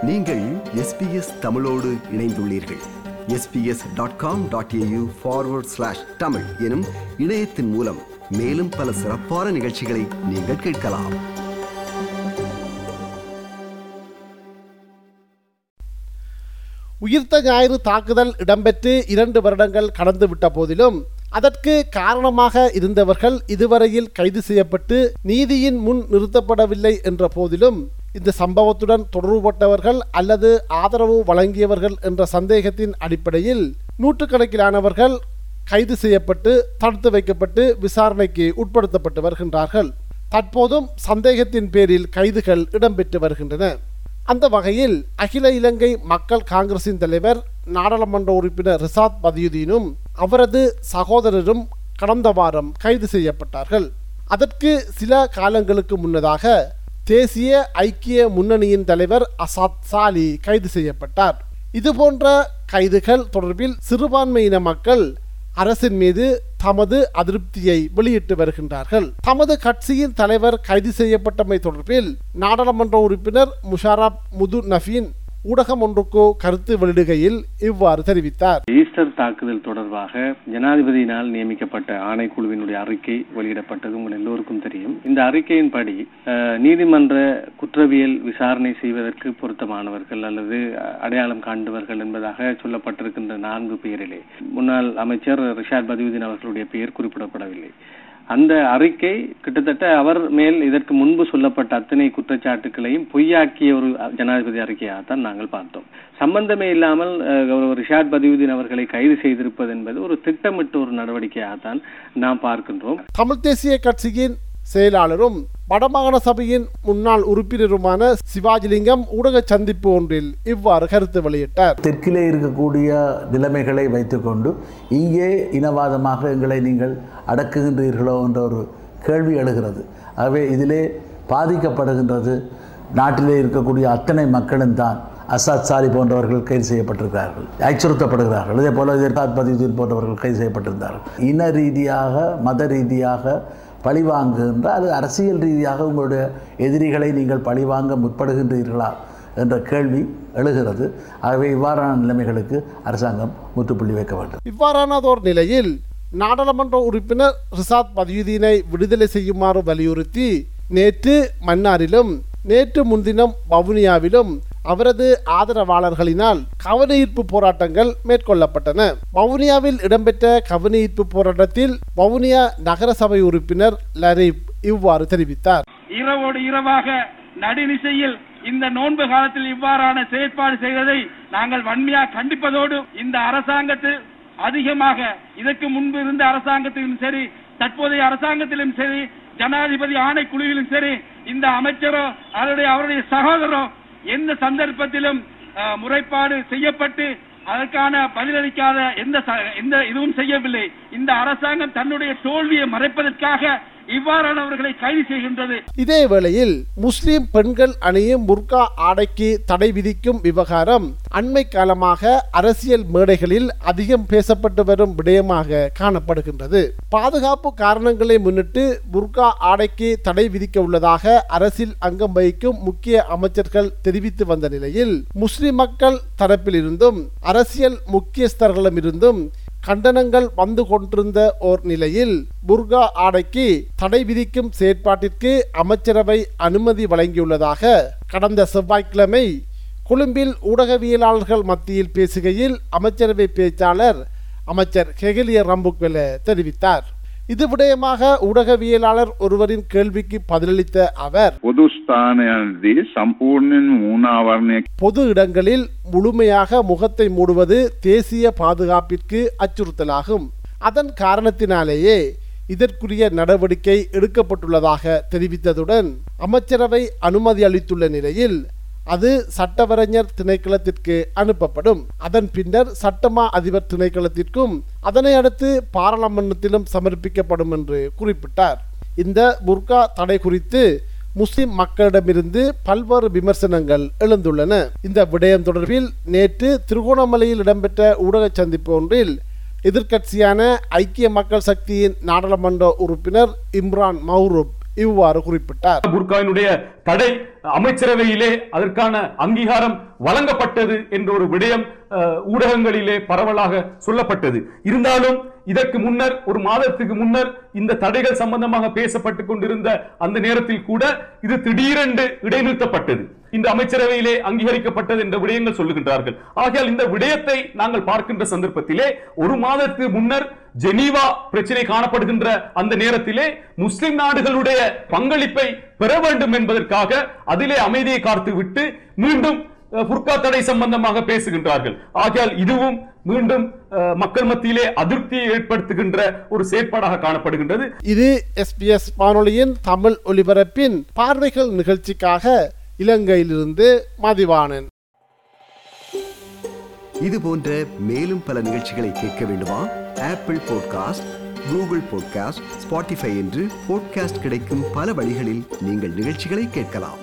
நீங்கள் எஸ்பிஎஸ் தமிழோடு இணைந்துள்ளீர்கள் SBS dot com dot AU forward slash Tamil எனும் இணையத்தின் மூலம் மேலும் பல சிறப்பான நிகழ்ச்சிகளை நீங்கள் கேட்கலாம் உயிர்த்த ஞாயிறு தாக்குதல் இடம்பெற்று இரண்டு வருடங்கள் கடந்துவிட்ட போதிலும் அதற்கு காரணமாக இருந்தவர்கள் இதுவரையில் கைது செய்யப்பட்டு நீதியின் முன் நிறுத்தப்படவில்லை என்ற போதிலும் இந்த சம்பவத்துடன் தொடர்புபட்டவர்கள் அல்லது ஆதரவு வழங்கியவர்கள் என்ற சந்தேகத்தின் அடிப்படையில் நூற்றுக்கணக்கிலானவர்கள் கைது செய்யப்பட்டு தடுத்து வைக்கப்பட்டு விசாரணைக்கு உட்படுத்தப்பட்டு வருகின்றார்கள் தற்போதும் சந்தேகத்தின் பேரில் கைதுகள் இடம்பெற்று வருகின்றன அந்த வகையில் அகில இலங்கை மக்கள் காங்கிரசின் தலைவர் நாடாளுமன்ற உறுப்பினர் ரிசாத் பதியுதீனும் அவரது சகோதரரும் கடந்த வாரம் கைது செய்யப்பட்டார்கள் அதற்கு சில காலங்களுக்கு முன்னதாக தேசிய ஐக்கிய முன்னணியின் தலைவர் அசாத் சாலி கைது செய்யப்பட்டார் இதுபோன்ற கைதுகள் தொடர்பில் சிறுபான்மையின மக்கள் அரசின் மீது தமது அதிருப்தியை வெளியிட்டு வருகின்றார்கள் தமது கட்சியின் தலைவர் கைது செய்யப்பட்டமை தொடர்பில் நாடாளுமன்ற உறுப்பினர் முஷாரப் முது நஃபீன் ஊடகம் ஒன்றுக்கு கருத்து வெளியிடுகையில் இவ்வாறு தெரிவித்தார் ஈஸ்டர் தாக்குதல் தொடர்பாக ஜனாதிபதியினால் நியமிக்கப்பட்ட ஆணைக்குழுவினுடைய அறிக்கை வெளியிடப்பட்டது உங்கள் எல்லோருக்கும் தெரியும் இந்த அறிக்கையின்படி அஹ், நீதிமன்ற குற்றவியல் விசாரணை செய்வதற்கு பொருத்தமானவர்கள் அல்லது அஹ், அடையாளம் காண்டவர்கள் என்பதாக சொல்லப்பட்டிருக்கின்ற நான்கு பேரிலே முன்னாள் அமைச்சர் ரிஷாட் பதியுதீன் அவர்களுடைய பெயர் குறிப்பிடப்படவில்லை அந்த அறிக்கை கிட்டத்தட்ட அவர் மேல் இதற்கு முன்பு சொல்லப்பட்ட அத்தனை குற்றச்சாட்டுகளையும் பொய்யாக்கிய ஒரு ஜனாதிபதி அறிக்கையாகத்தான் நாங்கள் பார்த்தோம் சம்பந்தமே இல்லாமல் அஹ், கௌரவ ரிஷாட் பதியுதீன் அவர்களை கைது செய்திருப்பது என்பது ஒரு திட்டமிட்ட ஒரு நடவடிக்கையாகத்தான் நாம் பார்க்கின்றோம் தமிழ் தேசிய கட்சியின் செயலாளரும் வடமாகாண சபையின் முன்னாள் உறுப்பினருமான சிவாஜிலிங்கம் ஊடக சந்திப்பு ஒன்றில் இவ்வாறு கருத்து வெளியிட்டார் தெற்கிலே இருக்கக்கூடிய நிலைமைகளை வைத்துக்கொண்டு இங்கே இனவாதமாக எங்களை நீங்கள் அடக்குகின்றீர்களோ என்ற ஒரு கேள்வி எழுகிறது ஆகவே இதிலே பாதிக்கப்படுகின்றது நாட்டிலே இருக்கக்கூடிய அத்தனை மக்களும் தான் அசாத் சாலி போன்றவர்கள் கைது செய்யப்பட்டிருக்கிறார்கள் அச்சுறுத்தப்படுகிறார்கள் இதே போல இர்காத் பதிவுதீன் போன்றவர்கள் கைது செய்யப்பட்டிருந்தார்கள் இன ரீதியாக மத ரீதியாக பழிவாங்குகின்ற அது அரசியல் ரீதியாக உங்களுடைய எதிரிகளை நீங்கள் பழிவாங்க முற்படுகின்றீர்களா என்ற கேள்வி எழுகிறது ஆகவே இவ்வாறான நிலைமைகளுக்கு அரசாங்கம் முற்றுப்புள்ளி வைக்க வேண்டும் இவ்வாறானதோர் நிலையில் நாடாளுமன்ற உறுப்பினர் ரிசாத் பதியுதீனை விடுதலை செய்யுமாறு வலியுறுத்தி நேற்று மன்னாரிலும் நேற்று முன்தினம் வவுனியாவிலும் அவரது ஆதரவாளர்களினால் கவனஈர்ப்பு போராட்டங்கள் மேற்கொள்ளப்பட்டன வவுனியாவில் இடம்பெற்ற கவனஈர்ப்பு போராட்டத்தில் வவுனியா நகரசபை உறுப்பினர் லரீப் இவ்வாறு தெரிவித்தார் இரவோடு இரவாக நடுநிசையில் இந்த நோன்பு காலத்தில் இவ்வாறான செயற்பாடு செய்வதை நாங்கள் வன்மையாக கண்டிப்பதோடு இந்த அரசாங்கத்தில் அதிகமாக இதற்கு முன்பு இருந்த அரசாங்கத்திலும் சரி தற்போதைய அரசாங்கத்திலும் சரி ஜனாதிபதி ஆணைக்குழுவிலும் சரி இந்த அமைச்சரோ அவருடைய அவருடைய சகோதரோ எந்த சந்தர்ப்பத்திலும் அஹ், முறைப்பாடு செய்யப்பட்டு அதற்கான பதிலளிக்காத எந்த ச- எந்த இதுவும் செய்யவில்லை இந்த அரசாங்கம் தன்னுடைய தோல்வியை மறைப்பதற்காக இவ்வாறானவர்களை கைது செய்கின்றது இதே வேளையில் முஸ்லிம் பெண்கள் அணியும் புர்கா ஆடைக்கு தடை விதிக்கும் விவகாரம் அண்மை காலமாக அரசியல் மேடைகளில் அதிகம் பேசப்பட்டு வரும் விடயமாக காணப்படுகின்றது பாதுகாப்பு காரணங்களை முன்னிட்டு புர்கா ஆடைக்கு தடை விதிக்க உள்ளதாக அரசில் அங்கம் வகிக்கும் முக்கிய அமைச்சர்கள் தெரிவித்து வந்த நிலையில் முஸ்லிம் மக்கள் தரப்பிலிருந்தும் அரசியல் முக்கியஸ்தர்களிடமிருந்தும் கண்டனங்கள் வந்து கொண்டிருந்த ஓர் நிலையில் புர்கா ஆடைக்கு தடை விதிக்கும் செயற்பாட்டிற்கு அமைச்சரவை அனுமதி வழங்கியுள்ளதாக கடந்த செவ்வாய்க்கிழமை கொழும்பில் ஊடகவியலாளர்கள் மத்தியில் பேசுகையில் அமைச்சரவை பேச்சாளர் அமைச்சர் ஹெகலிய ரம்புக்வெல தெரிவித்தார் இது விடயமாக ஊடகவியலாளர் ஒருவரின் கேள்விக்கு பதிலளித்த அவர் පොදු ස්ථානයන්දී සම්පූර්ණයෙන් මූුණාවරණය பொது இடங்களில் முழுமையாக முகத்தை மூடுவது தேசிய பாதுகாப்பிற்கு அச்சுறுத்தலாகும் அதன் காரணத்தினாலேயே இதற்குரிய நடவடிக்கை எடுக்கப்பட்டுள்ளதாக தெரிவித்ததுடன் அமைச்சரவை அனுமதி அளித்துள்ள நிலையில் அது சட்டவரைஞர் திணைக்களத்திற்கு அனுப்பப்படும் அதன் பின்னர் சட்டமா அதிபர் திணைக்களத்திற்கும் அதனை அடுத்து பாராளுமன்றத்திலும் சமர்ப்பிக்கப்படும் என்று குறிப்பிட்டார் இந்த புர்கா தடை குறித்து முஸ்லிம் மக்களிடமிருந்து பல்வேறு விமர்சனங்கள் எழுந்துள்ளன இந்த விடயம் தொடர்பில் நேற்று திருகோணமலையில் இடம்பெற்ற ஊடக சந்திப்பு ஒன்றில் எதிர்க்கட்சியான ஐக்கிய மக்கள் சக்தியின் நாடாளுமன்ற உறுப்பினர் இம்ரான் மௌரூப் இவ்வாறு குறிப்பிட்டார் புர்காவினுடைய தடை அமைச்சரவையிலே அதற்கான அங்கீகாரம் வழங்கப்பட்டது என்ற ஒரு விடயம் அஹ், ஊடகங்களிலே பரவலாக சொல்லப்பட்டது இருந்தாலும் இதற்கு முன்னர் ஒரு மாதத்துக்கு முன்னர் இந்த தடைகள் சம்பந்தமாக பேசப்பட்டுக் கொண்டிருந்த அந்த நேரத்தில் கூட இது திடீரென்று இடைநிறுத்தப்பட்டது இந்த அமைச்சரவையிலே அங்கீகரிக்கப்பட்டது என்ற விடயங்கள் சொல்லுகின்றார்கள் ஆகையால் இந்த விடயத்தை நாங்கள் பார்க்கின்ற சந்தர்ப்பத்திலே ஒரு மாதத்துக்கு முன்னர் ஜெனீவா பிரச்சனை காணப்படுகின்ற அந்த நேரத்திலே முஸ்லிம் நாடுகளுடைய பங்களிப்பை பெற வேண்டும் என்பதற்காக அதிலே அமைதியை காத்து விட்டு மீண்டும் அஹ், புர்கா தடை சம்பந்தமாக பேசுகின்றார்கள் ஆகையால் இதுவும் மீண்டும் அஹ், மக்கள் மத்தியிலே அதிருப்தியை ஏற்படுத்துகின்ற ஒரு செயற்பாடாக காணப்படுகின்றது இது எஸ்பிஎஸ் வானொலியின் தமிழ் ஒலிபரப்பின் பார்வைகள் நிகழ்ச்சிக்காக இலங்கையிலிருந்து மதிவாணன் இது போன்ற மேலும் பல நிகழ்ச்சிகளை கேட்க வேண்டுமா Apple podcast Google podcast Spotify என்று பாட்காஸ்ட் கிடைக்கும் பல வழிகளில் நீங்கள் நிகழ்ச்சிகளை கேட்கலாம்